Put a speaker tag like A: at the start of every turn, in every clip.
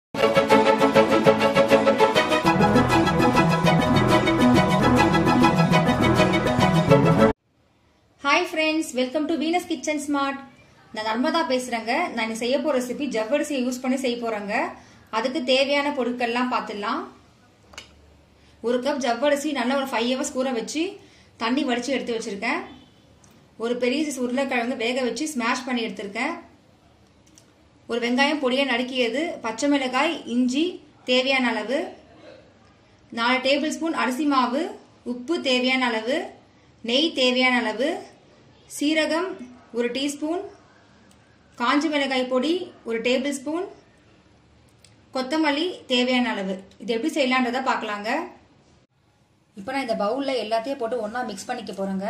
A: hi friends welcome to Venus kitchen smart நான் நர்மதா பேசுறேங்க நான் இன்னைக்கு செய்ய போற ரெசிபி ஜவ்வரிசியை யூஸ் பண்ணி செய்ய போறேங்க அதுக்கு தேவையான பொருட்கள்லாம் பார்த்துடலாம் ஒரு கப் ஜவ்வரிசி நல்லா ஒரு ஃபைவ் ஹவர்ஸ் ஊற வச்சு தண்ணி வடிச்சு எடுத்து வச்சிருக்கேன் ஒரு பெரிய சைஸ் உருளைக்கிழங்கு வேக வச்சு ஸ்மாஷ் பண்ணி எடுத்திருக்கேன் ஒரு வெங்காயம் பொடியாக நறுக்கியது பச்சை மிளகாய் இஞ்சி தேவையான அளவு நாலு டேபிள் ஸ்பூன் அரிசி மாவு உப்பு தேவையான அளவு நெய் தேவையான அளவு சீரகம் ஒரு டீஸ்பூன் காஞ்சி மிளகாய் பொடி ஒரு டேபிள் ஸ்பூன் கொத்தமல்லி தேவையான அளவு இது எப்படி செய்யலான்றதை பார்க்கலாங்க இப்போ நான் இந்த பவுலில் எல்லாத்தையும் போட்டு ஒன்றா மிக்ஸ் பண்ணிக்க போகிறேங்க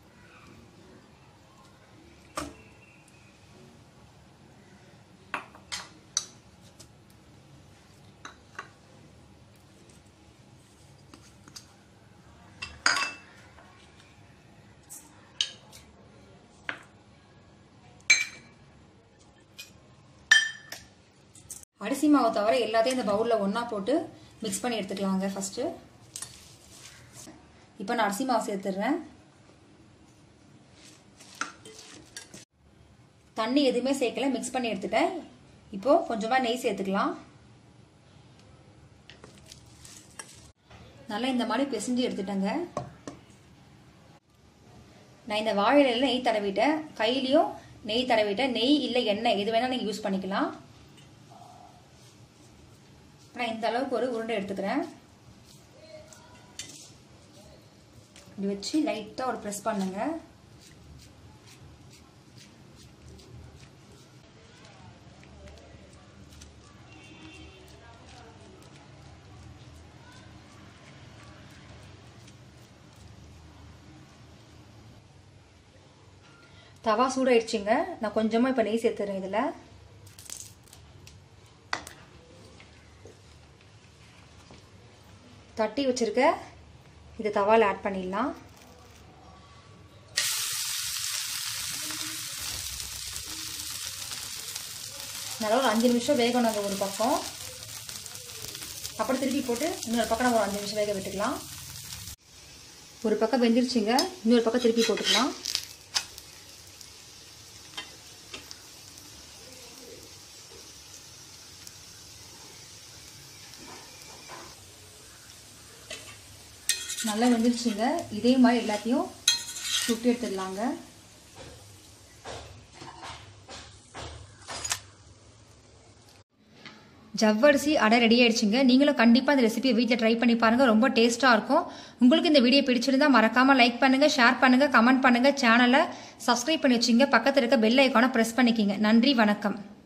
A: அரிசி மாவை தவிர எல்லாத்தையும் இந்த பவுலில் ஒன்றா போட்டு மிக்ஸ் பண்ணி எடுத்துக்கலாங்க ஃபஸ்ட்டு இப்போ நான் அரிசி மாவு சேர்த்துடுறேன் தண்ணி எதுவுமே சேர்க்கல மிக்ஸ் பண்ணி எடுத்துட்டேன் இப்போ கொஞ்சமாக நெய் சேர்த்துக்கலாம் நல்லா இந்த மாதிரி பிசைஞ்சு எடுத்துட்டேங்க நான் இந்த வாழையில நெய் தடவிட்டேன் கையிலையும் நெய் தடவிட்டேன் நெய் இல்லை எண்ணெய் எது வேணால் நீங்கள் யூஸ் பண்ணிக்கலாம் நான் இந்த அளவுக்கு ஒரு உருண்டை எடுத்துக்கிறேன் இப்படி வச்சு லைட்டாக ஒரு ப்ரெஸ் பண்ணுங்க தவா சூடாயிடுச்சுங்க நான் கொஞ்சமாக இப்போ நெய் சேர்த்துறேன் இதில் தட்டி வச்சிருக்க இதை தவால் ஆட் பண்ணிடலாம் நல்லா ஒரு அஞ்சு நிமிஷம் வேகணும் ஒரு பக்கம் அப்புறம் திருப்பி போட்டு இன்னொரு பக்கம் நம்ம ஒரு அஞ்சு நிமிஷம் வேக விட்டுக்கலாம் ஒரு பக்கம் வெந்துருச்சுங்க இன்னொரு பக்கம் திருப்பி போட்டுக்கலாம் நல்லா வெந்துருச்சுங்க இதே மாதிரி எல்லாத்தையும் சுட்டு எடுத்துடலாங்க ஜவ்வரிசி அடை ரெடி ஆயிடுச்சுங்க நீங்களும் கண்டிப்பாக இந்த ரெசிபியை வீட்டில் ட்ரை பண்ணி பாருங்கள் ரொம்ப டேஸ்ட்டாக இருக்கும் உங்களுக்கு இந்த வீடியோ பிடிச்சிருந்தா மறக்காமல் லைக் பண்ணுங்கள் ஷேர் பண்ணுங்கள் கமெண்ட் பண்ணுங்கள் சேனலை சப்ஸ்கிரைப் பண்ணி வச்சுங்க பக்கத்தில் இருக்க பெல் ஐக்கானை ப்ரெஸ் பண்ணிக்கிங்க நன்றி வணக்கம்